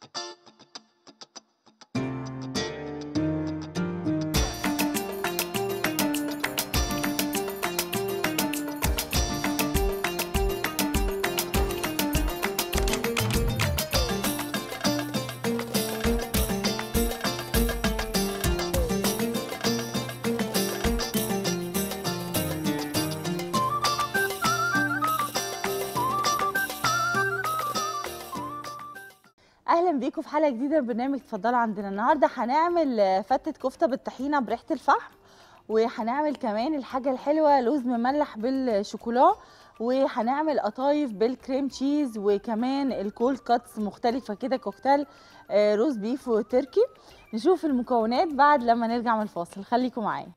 اهلا بيكم في حلقه جديده من برنامج اتفضلوا عندنا النهارده هنعمل آه، فتة كفته بالطحينه بريحه الفحم وهنعمل كمان الحاجه الحلوه لوز مملح بالشوكولا وهنعمل قطايف بالكريم تشيز وكمان الكولد كاتس مختلفه كده كوكتيل آه، روز بيف وتركي نشوف المكونات بعد لما نرجع من الفاصل خليكم معايا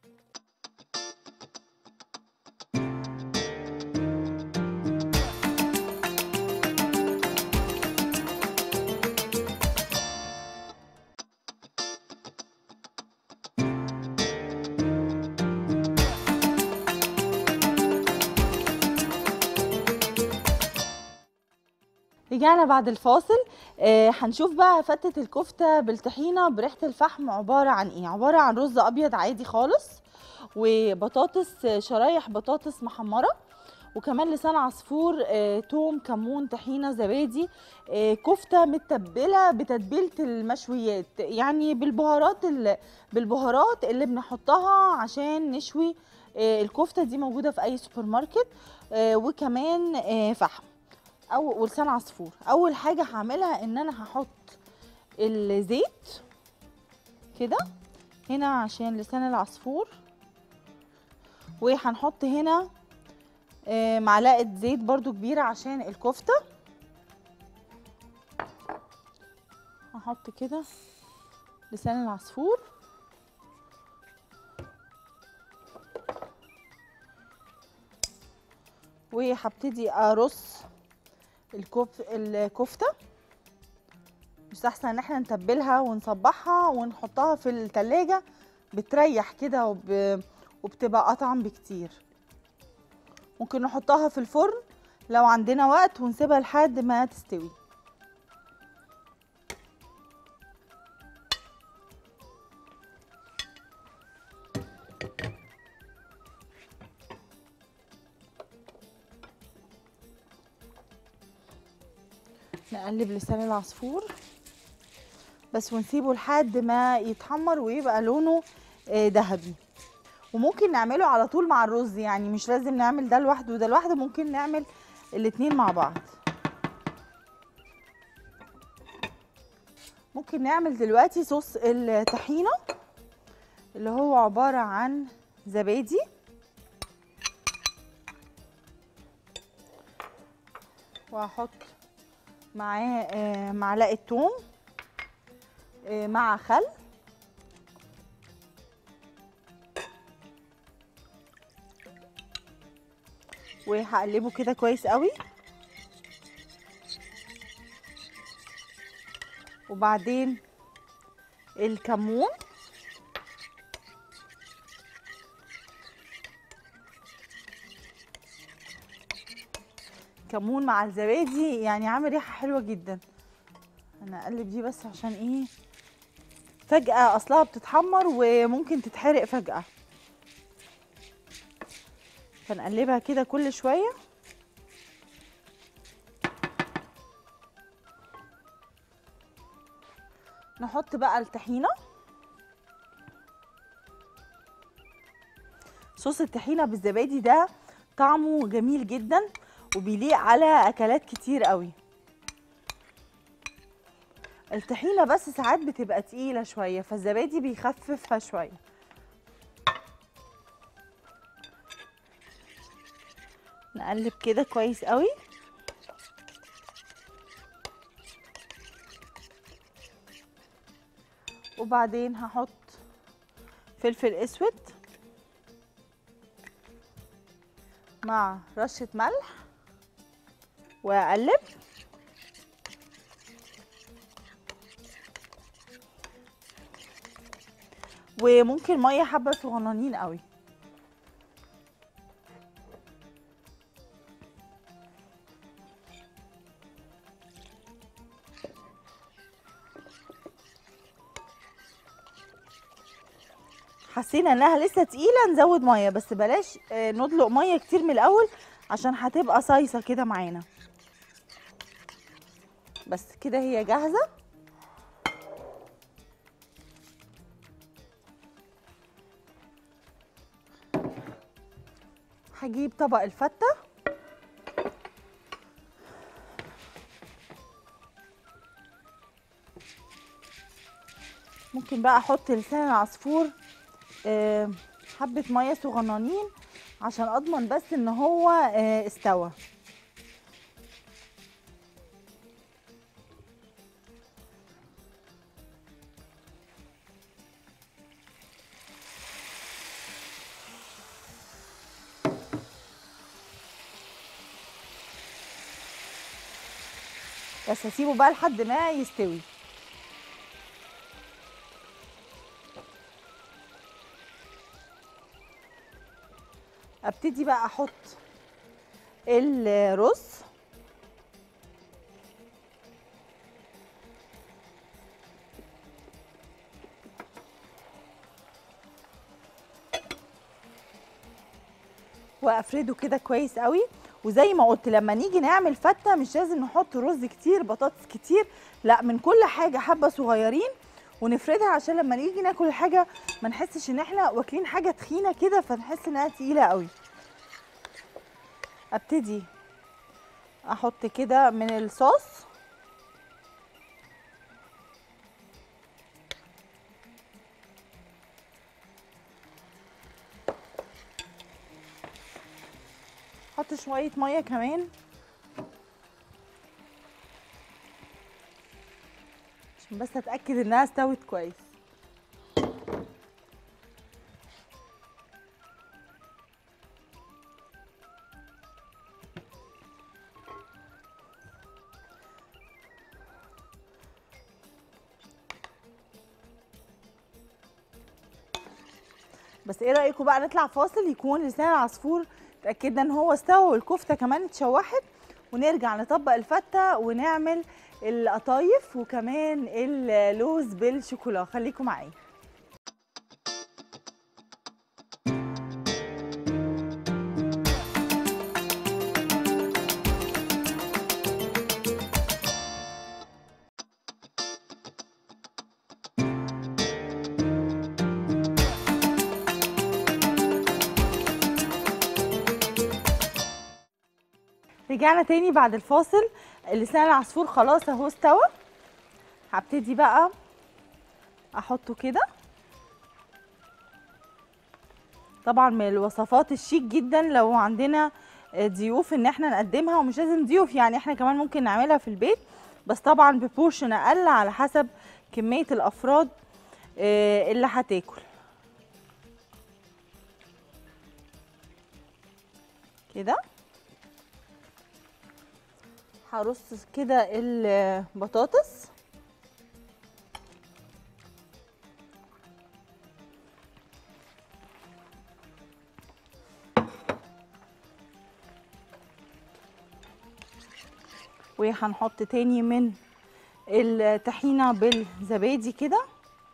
رجعنا بعد الفاصل آه هنشوف بقى فتة الكفتة بالطحينة بريحة الفحم عبارة عن ايه عبارة عن رز ابيض عادي خالص وبطاطس آه، شرايح بطاطس محمرة وكمان لسان عصفور آه، توم كمون طحينة زبادي آه، كفتة متبلة بتتبيلة المشويات يعني بالبهارات ال- بالبهارات اللي بنحطها عشان نشوي آه، الكفتة دي موجودة في اي سوبر ماركت آه، وكمان آه، فحم او ولسان عصفور اول حاجه هعملها ان انا هحط الزيت كده هنا عشان لسان العصفور وهنحط هنا آه، معلقه زيت برضو كبيره عشان الكفته هحط كده لسان العصفور وهبتدي ارص الكف... الكفته مش احسن ان احنا نتبلها ونصبحها ونحطها في التلاجة بتريح كده وب... وبتبقى اطعم بكتير ممكن نحطها في الفرن لو عندنا وقت ونسيبها لحد ما تستوي نقلب لسان العصفور بس ونسيبه لحد ما يتحمر ويبقى لونه آه، ذهبي وممكن نعمله على طول مع الرز يعني مش لازم نعمل ده لوحده وده لوحده ممكن نعمل الاتنين مع بعض ممكن نعمل دلوقتي صوص الطحينة اللي هو عبارة عن زبادي وهحط معاه آه، معلقه توم آه، مع خل وهقلبه كده كويس قوي وبعدين الكمون كمون مع الزبادي يعني عامل ريحه حلوه جدا انا اقلب دي بس عشان ايه فجاه اصلها بتتحمر وممكن تتحرق فجاه فنقلبها كده كل شويه نحط بقى الطحينه صوص الطحينه بالزبادي ده طعمه جميل جدا وبيليق على اكلات كتير قوي الطحينه بس ساعات بتبقى تقيله شويه فالزبادي بيخففها شويه نقلب كده كويس قوي وبعدين هحط فلفل اسود مع رشة ملح واقلب وممكن ميه حبه صغننين قوي حسينا انها لسه تقيله نزود ميه بس بلاش آه، ندلق ميه كتير من الاول عشان هتبقى صيصه كده معانا بس كده هي جاهزه هجيب طبق الفته ممكن بقى احط لسان العصفور آه، حبه ميه صغننين عشان اضمن بس ان هو آه، استوى بس هسيبه بقى لحد ما يستوي ابتدي بقى احط الرز وافرده كده كويس قوي وزي ما قلت لما نيجي نعمل فته مش لازم نحط رز كتير بطاطس كتير لا من كل حاجه حبه صغيرين ونفردها عشان لما نيجي ناكل الحاجه ما نحسش ان احنا واكلين حاجه تخينه كده فنحس انها تقيله قوي ابتدي احط كده من الصوص احط شويه ميه كمان عشان بس اتاكد انها استوت كويس بس ايه رايكم بقى نطلع فاصل يكون لسان العصفور اتاكدنا ان هو استوى والكفته كمان اتشوحت ونرجع نطبق الفته ونعمل القطايف وكمان اللوز بالشوكولا خليكم معايا رجعنا تاني بعد الفاصل لسان العصفور خلاص اهو استوى هبتدي بقى احطه كده طبعا من الوصفات الشيك جدا لو عندنا ضيوف ان احنا نقدمها ومش لازم ضيوف يعني احنا كمان ممكن نعملها في البيت بس طبعا ببورشن اقل على حسب كميه الافراد آه، اللي هتاكل كده هرص كده البطاطس وهنحط تاني من الطحينة بالزبادي كده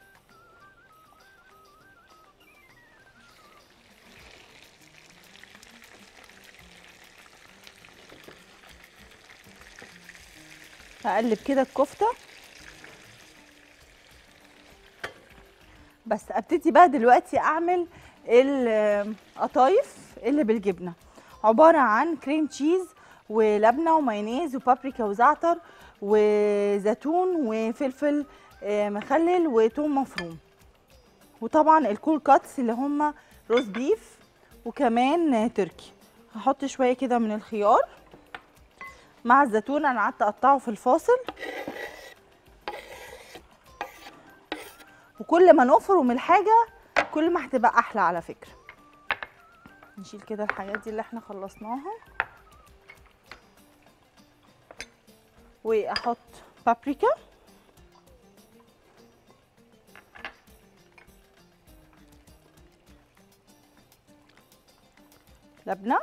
هقلب كده الكفته بس ابتدي بقى دلوقتي اعمل القطايف اللي بالجبنه عباره عن كريم تشيز ولبنه ومايونيز وبابريكا وزعتر وزيتون وفلفل آه، مخلل وتوم مفروم وطبعا الكول كاتس اللي هم روز بيف وكمان آه، تركي هحط شويه كده من الخيار مع الزيتون انا قعدت اقطعه في الفاصل وكل ما نفرم الحاجه كل ما هتبقى احلى على فكره نشيل كده الحاجات دي اللي احنا خلصناها واحط بابريكا لبنه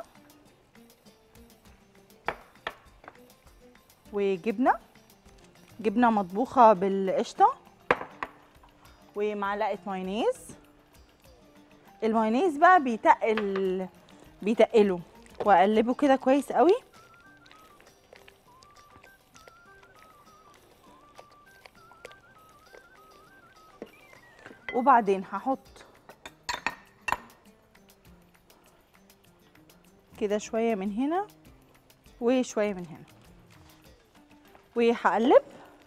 وجبنه جبنه مطبوخه بالقشطه ومعلقه مايونيز المايونيز بقى بيتقل بيتقله واقلبه كده كويس قوي وبعدين هحط كده شويه من هنا وشويه من هنا وهقلب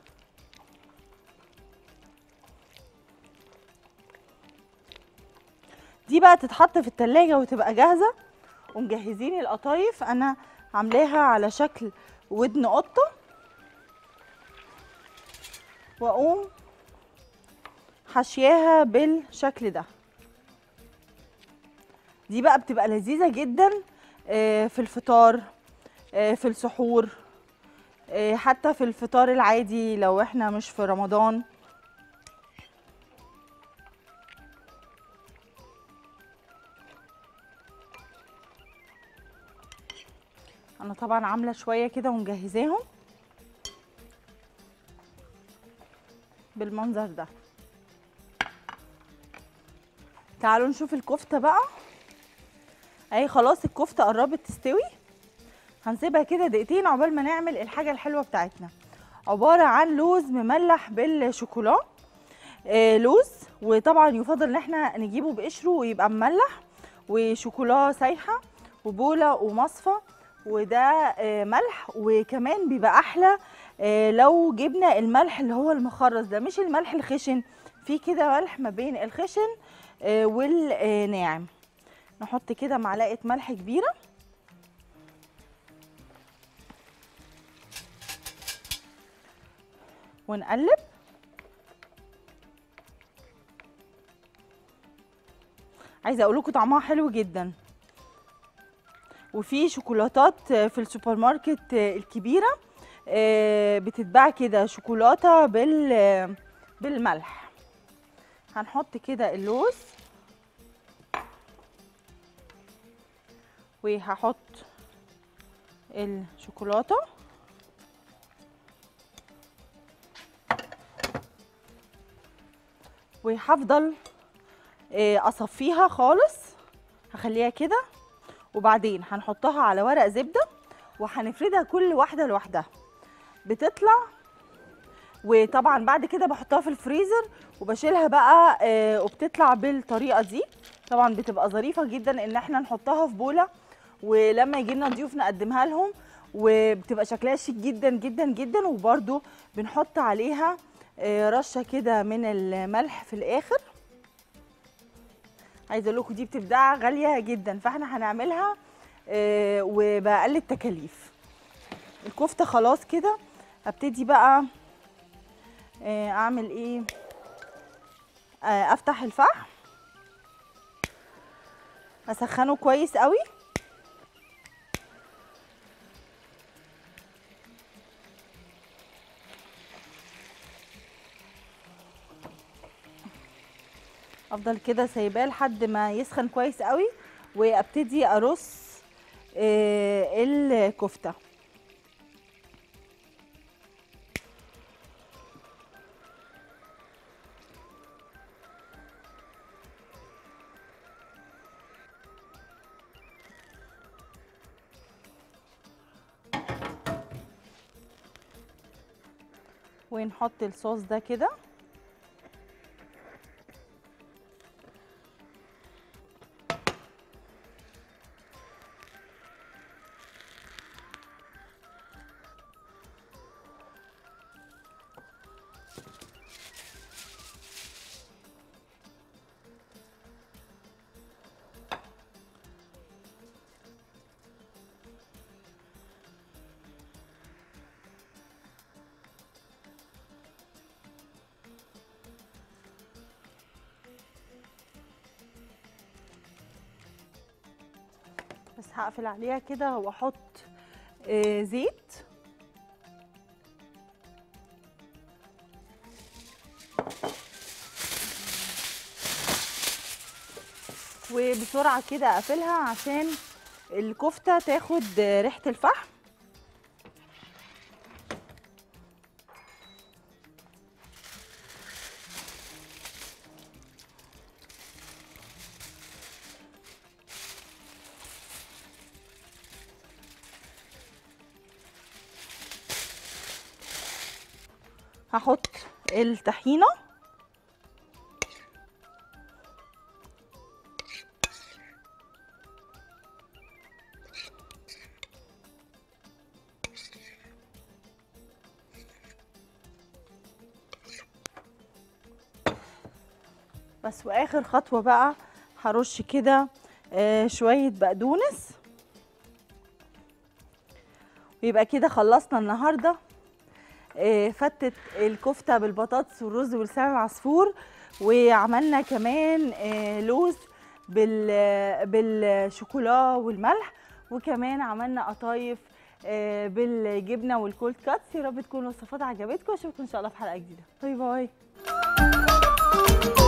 دي بقى تتحط في التلاجة وتبقى جاهزة ومجهزين القطايف انا عاملاها على شكل ودن قطة واقوم حشياها بالشكل ده دي بقى بتبقى لذيذة جدا آه، في الفطار آه، في السحور آه، حتى في الفطار العادي لو احنا مش في رمضان انا طبعا عامله شويه كده ومجهزاهم بالمنظر ده تعالوا نشوف الكفته بقى اهي خلاص الكفته قربت تستوي هنسيبها كده دقيقتين عقبال ما نعمل الحاجه الحلوه بتاعتنا عباره عن لوز مملح بالشوكولا آه لوز وطبعا يفضل ان احنا نجيبه بقشره ويبقى مملح وشوكولا سايحه وبوله ومصفى وده آه ملح وكمان بيبقى احلى آه لو جبنا الملح اللي هو المخرز ده مش الملح الخشن في كده ملح ما بين الخشن آه والناعم نحط كده معلقه ملح كبيره ونقلب عايزه اقول لكم طعمها حلو جدا وفي شوكولاتات في السوبر ماركت الكبيره آه، بتتباع كده شوكولاته بال بالملح هنحط كده اللوز وهحط الشوكولاته وهفضل آه، اصفيها خالص هخليها كده وبعدين هنحطها على ورق زبده وهنفردها كل واحده لوحدها بتطلع وطبعا بعد كده بحطها في الفريزر وبشيلها بقى آه، وبتطلع بالطريقه دي طبعا بتبقى ظريفه جدا ان احنا نحطها في بوله ولما يجي لنا ضيوف نقدمها لهم وبتبقى شكلها شيك جدا جدا جدا وبرده بنحط عليها آه، رشه كده من الملح في الاخر عايزه اقول لكم دي بتبقى غاليه جدا فاحنا هنعملها آه، وباقل تكاليف الكفته خلاص كده ابتدي بقى آه، اعمل ايه آه، افتح الفحم اسخنه كويس قوي افضل كده سايباه لحد ما يسخن كويس قوي وابتدي ارص آه، الكفته ونحط الصوص ده كده بس هقفل عليها كده واحط آه، زيت وبسرعه كده اقفلها عشان الكفته تاخد آه، ريحه الفحم هحط الطحينه بس واخر خطوه بقى هرش كده آه، شويه بقدونس ويبقى كده خلصنا النهارده آه، فتة الكفتة بالبطاطس والرز واللسان العصفور وعملنا كمان آه، لوز بال بالشوكولا والملح وكمان عملنا قطايف آه، بالجبنه والكولد كاتس يا رب تكون الوصفات عجبتكم اشوفكم ان شاء الله في حلقه جديده باي باي